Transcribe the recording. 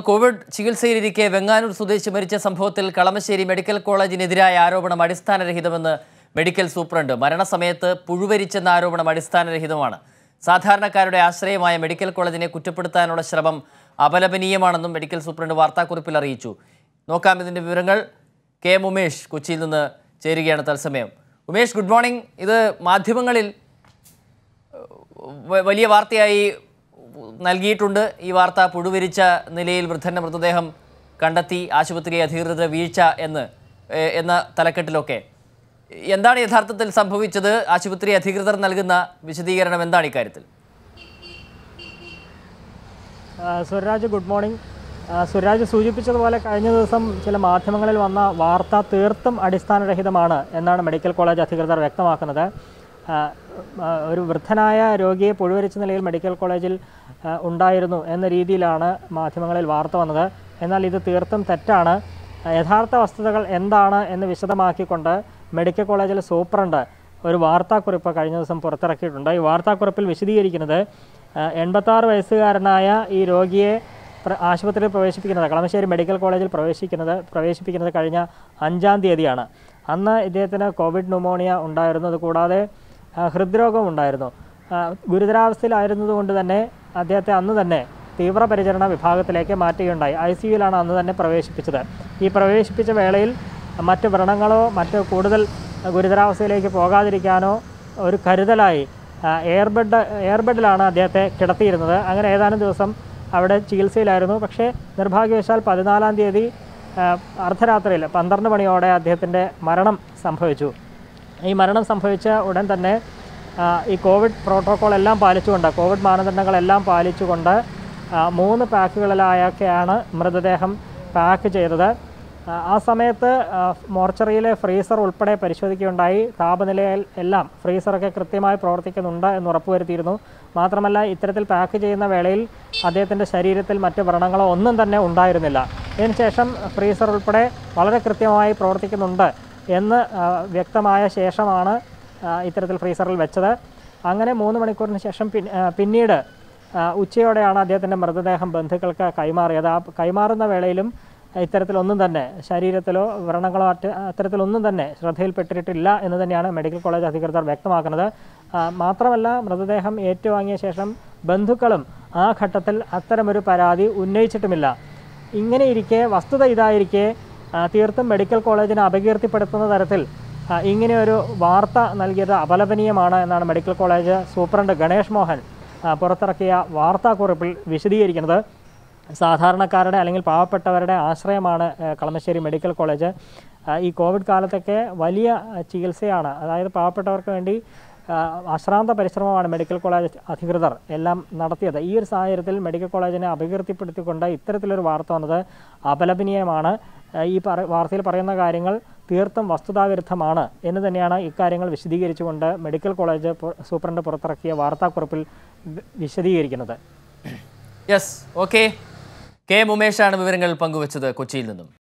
Covid ചികിത്സയിലിരിക്കെ വെങ്ങാനൂർ സ്വദേശി മരിച്ച സംഭവത്തിൽ കളമശ്ശേരി മെഡിക്കൽ കോളേജിനെതിരായ ആരോപണം അടിസ്ഥാനരഹിതമെന്ന് മെഡിക്കൽ സൂപ്രണ്ട് മരണസമയത്ത് പുഴുവരിച്ചെന്ന ആരോപണം അടിസ്ഥാനരഹിതമാണ് സാധാരണക്കാരുടെ ആശ്രയമായ മെഡിക്കൽ കോളേജിനെ കുറ്റപ്പെടുത്താനുള്ള ശ്രമം അപലപനീയമാണെന്നും മെഡിക്കൽ സൂപ്രണ്ട് വാർത്താക്കുറിപ്പിൽ അറിയിച്ചു നോക്കാം ഇതിൻ്റെ വിവരങ്ങൾ കെ എം ഉമേഷ് കൊച്ചിയിൽ നിന്ന് ചേരുകയാണ് തത്സമയം ഉമേഷ് ഗുഡ് മോർണിംഗ് ഇത് മാധ്യമങ്ങളിൽ വ- വലിയ വാർത്തയായി നൽകിയിട്ടുണ്ട് ഈ വാർത്ത പുഴുവിരിച്ച നിലയിൽ വൃദ്ധന്റെ മൃതദേഹം കണ്ടെത്തി ആശുപത്രി അധികൃതരുടെ വീഴ്ച എന്ന് ഏ, എന്ന തലക്കെട്ടിലൊക്കെ എന്താണ് യഥാർത്ഥത്തിൽ സംഭവിച്ചത് ആശുപത്രി അധികൃതർ നൽകുന്ന വിശദീകരണം എന്താണ് ഇക്കാര്യത്തിൽ ആ, സുരരാജ് ഗുഡ് മോർണിംഗ് ആ, സുരരാജ് സൂചിപ്പിച്ചതുപോലെ കഴിഞ്ഞ ദിവസം ചില മാധ്യമങ്ങളിൽ വന്ന വാർത്ത തീർത്തും അടിസ്ഥാനരഹിതമാണ് എന്നാണ് മെഡിക്കൽ കോളേജ് അധികൃതർ വ്യക്തമാക്കുന്നത് ആ, ആ, ഒരു വൃദ്ധനായ രോഗിയെ പുഴുവരിച്ച നിലയിൽ മെഡിക്കൽ കോളേജിൽ ആ, ഉണ്ടായിരുന്നു എന്ന രീതിയിലാണ് മാധ്യമങ്ങളിൽ വാർത്ത വന്നത് എന്നാൽ ഇത് തീർത്തും തെറ്റാണ് ആ, യഥാർത്ഥ വസ്തുതകൾ എന്താണ് എന്ന് വിശദമാക്കിക്കൊണ്ട് മെഡിക്കൽ കോളേജിലെ സൂപ്രണ്ട് ഒരു വാർത്താക്കുറിപ്പ് കഴിഞ്ഞ ദിവസം പുറത്തിറക്കിയിട്ടുണ്ട് ഈ വാർത്താക്കുറിപ്പിൽ വിശദീകരിക്കുന്നത് എൺപത്താറ് വയസ്സുകാരനായ ഈ രോഗിയെ പ്ര- ആശുപത്രിയിൽ പ്രവേശിപ്പിക്കുന്നത് കളമശ്ശേരി മെഡിക്കൽ കോളേജിൽ പ്രവേശിക്കുന്നത് പ്രവേശിപ്പിക്കുന്നത് കഴിഞ്ഞ അഞ്ചാം തീയതിയാണ് അന്ന് ഇദ്ദേഹത്തിന് കോവിഡ് ന്യൂമോണിയ ഉണ്ടായിരുന്നു അതുകൂടാതെ ആ, ഹൃദ്രോഗം ഉണ്ടായിരുന്നു ആ, ഗുരുതരാവസ്ഥയിലായിരുന്നതുകൊണ്ട് തന്നെ അദ്ദേഹത്തെ അന്ന് തന്നെ തീവ്രപരിചരണ വിഭാഗത്തിലേക്ക് മാറ്റുകയുണ്ടായി ഐ സി യുവിലാണ് അന്ന് തന്നെ പ്രവേശിപ്പിച്ചത് ഈ പ്രവേശിപ്പിച്ച വേളയിൽ മറ്റ് വ്രണങ്ങളോ മറ്റ് കൂടുതൽ ഗുരുതരാവസ്ഥയിലേക്ക് പോകാതിരിക്കാനോ ഒരു കരുതലായി ആ, എയർബെഡ് എയർബെഡിലാണ് അദ്ദേഹത്തെ കിടത്തിയിരുന്നത് അങ്ങനെ ഏതാനും ദിവസം അവിടെ ചികിത്സയിലായിരുന്നു പക്ഷേ നിർഭാഗ്യവശാൽ പതിനാലാം തീയതി ആ, അർദ്ധരാത്രിയിൽ പന്ത്രണ്ട് മണിയോടെ അദ്ദേഹത്തിൻ്റെ മരണം സംഭവിച്ചു ഈ മരണം സംഭവിച്ച ഉടൻ തന്നെ ആ, ഈ കോവിഡ് പ്രോട്ടോക്കോൾ എല്ലാം പാലിച്ചുകൊണ്ട് കോവിഡ് മാനദണ്ഡങ്ങളെല്ലാം പാലിച്ചുകൊണ്ട് ആ, മൂന്ന് പാക്കുകളിലായൊക്കെയാണ് മൃതദേഹം പാക്ക് ചെയ്തത് ആ, ആ സമയത്ത് ആ, മോർച്ചറിയിലെ ഫ്രീസർ ഉൾപ്പെടെ പരിശോധിക്കുകയുണ്ടായി താപനിലയിൽ എല്ലാം ഫ്രീസറൊക്കെ കൃത്യമായി പ്രവർത്തിക്കുന്നുണ്ട് എന്ന് ഉറപ്പുവരുത്തിയിരുന്നു മാത്രമല്ല ഇത്തരത്തിൽ പാക്ക് ചെയ്യുന്ന വേളയിൽ അദ്ദേഹത്തിൻ്റെ ശരീരത്തിൽ മറ്റ് വ്രണങ്ങളോ ഒന്നും തന്നെ ഉണ്ടായിരുന്നില്ല ഇതിനുശേഷം ഫ്രീസർ ഉൾപ്പെടെ വളരെ കൃത്യമായി പ്രവർത്തിക്കുന്നുണ്ട് എന്ന് ആ, വ്യക്തമായ ശേഷമാണ് ആ, ഇത്തരത്തിൽ ഫ്രീസറിൽ വെച്ചത് അങ്ങനെ മൂന്ന് മണിക്കൂറിന് ശേഷം പിൻ- ആ, പിന്നീട് ആ, ഉച്ചയോടെയാണ് അദ്ദേഹത്തിൻ്റെ മൃതദേഹം ബന്ധുക്കൾക്ക് കൈമാറിയത് ആ കൈമാറുന്ന വേളയിലും ഇത്തരത്തിലൊന്നും തന്നെ ശരീരത്തിലോ വ്രണങ്ങളോ മറ്റ് അത്തരത്തിലൊന്നും തന്നെ ശ്രദ്ധയിൽപ്പെട്ടിട്ടില്ല എന്ന് തന്നെയാണ് മെഡിക്കൽ കോളേജ് അധികൃതർ വ്യക്തമാക്കുന്നത് ആ, മാത്രമല്ല മൃതദേഹം ഏറ്റുവാങ്ങിയ ശേഷം ബന്ധുക്കളും ആ ഘട്ടത്തിൽ അത്തരമൊരു പരാതി ഉന്നയിച്ചിട്ടുമില്ല ഇങ്ങനെ ഇരിക്കെ വസ്തുത ഇതായിരിക്കെ ആ, തീർത്തും മെഡിക്കൽ കോളേജിനെ അപകീർത്തിപ്പെടുത്തുന്ന തരത്തിൽ ആ, ഇങ്ങനെയൊരു വാർത്ത നൽകിയത് അപലപനീയമാണ് എന്നാണ് medical college superintendent Ganesh Mohan ആ, പുറത്തിറക്കിയ വാർത്താക്കുറിപ്പിൽ വിശദീകരിക്കുന്നത് സാധാരണക്കാരുടെ അല്ലെങ്കിൽ പാവപ്പെട്ടവരുടെ ആശ്രയമാണ് ആ, കളമശ്ശേരി മെഡിക്കൽ കോളേജ് ആ, ഈ കോവിഡ് കാലത്തൊക്കെ വലിയ ആ, ചികിത്സയാണ് അതായത് പാവപ്പെട്ടവർക്ക് വേണ്ടി ആ, അശ്രാന്ത പരിശ്രമമാണ് മെഡിക്കൽ കോളേജ് അധികൃതർ എല്ലാം നടത്തിയത് ഈ ഒരു സാഹചര്യത്തിൽ മെഡിക്കൽ കോളേജിനെ അപകീർത്തിപ്പെടുത്തിക്കൊണ്ട് ഇത്തരത്തിലൊരു വാർത്ത വന്നത് അപലപനീയമാണ് ആ, ഈ പറ വാർത്തയിൽ പറയുന്ന കാര്യങ്ങൾ തീർത്തും വസ്തുതാവിരുദ്ധമാണ് എന്ന് തന്നെയാണ് ഇക്കാര്യങ്ങൾ വിശദീകരിച്ചുകൊണ്ട് മെഡിക്കൽ കോളേജ് പു- സൂപ്രണ്ട് പുറത്തിറക്കിയ വാർത്താക്കുറിപ്പിൽ വി- വിശദീകരിക്കുന്നത് യെസ് ഓക്കെ കെ എം ഉമേഷാണ് വിവരങ്ങൾ പങ്കുവച്ചത് കൊച്ചിയിൽ നിന്നും